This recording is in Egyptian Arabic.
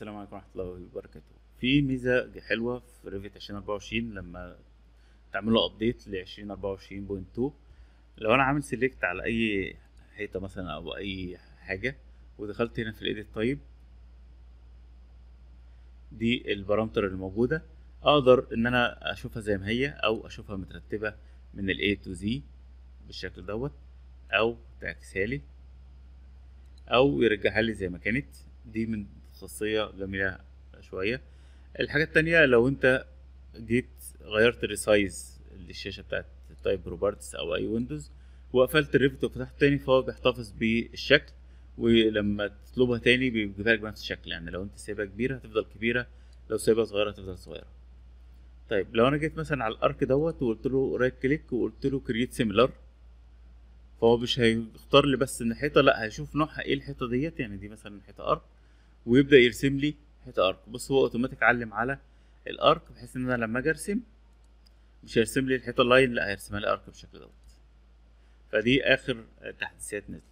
السلام عليكم ورحمة الله وبركاته في ميزة حلوة في ريفيت 2024 لما تعملوا ابديت ل 2024.2 لو انا عامل سيلكت على اي حيطة مثلا او اي حاجة ودخلت هنا في الايديت طيب دي البارامتر الموجودة اقدر ان انا اشوفها زي ما هي او اشوفها مترتبة من ال A to Z بالشكل دوت او تعكسها لي او يرجعها لي زي ما كانت دي من خاصية جميلة شوية الحاجة التانية لو انت جيت غيرت الريسايز للشاشة بتاعت تايب روبرتس او اي ويندوز وقفلت الريفت وفتحت تاني فهو بيحتفظ بالشكل ولما تطلبها تاني بيجيبها لك بنفس الشكل يعني لو انت سايبها كبيرة هتفضل كبيرة لو سايبها صغيرة هتفضل صغيرة طيب لو انا جيت مثلا على الارك دوت وقلت له رايت كليك وقلت له كرييت سيميلار فهو مش هيختار لي بس ان حيطه لا هيشوف نوعها ايه الحيطه ديت يعني دي مثلا حيطه ارك ويبدا يرسم لي حيطه ارك بص هو اوتوماتيك علم على الارك بحيث ان انا لما اجي ارسم مش هيرسم لي الحيطه لاين لا هيرسمها لي ارك بالشكل دوت فدي اخر تحديثات نزلت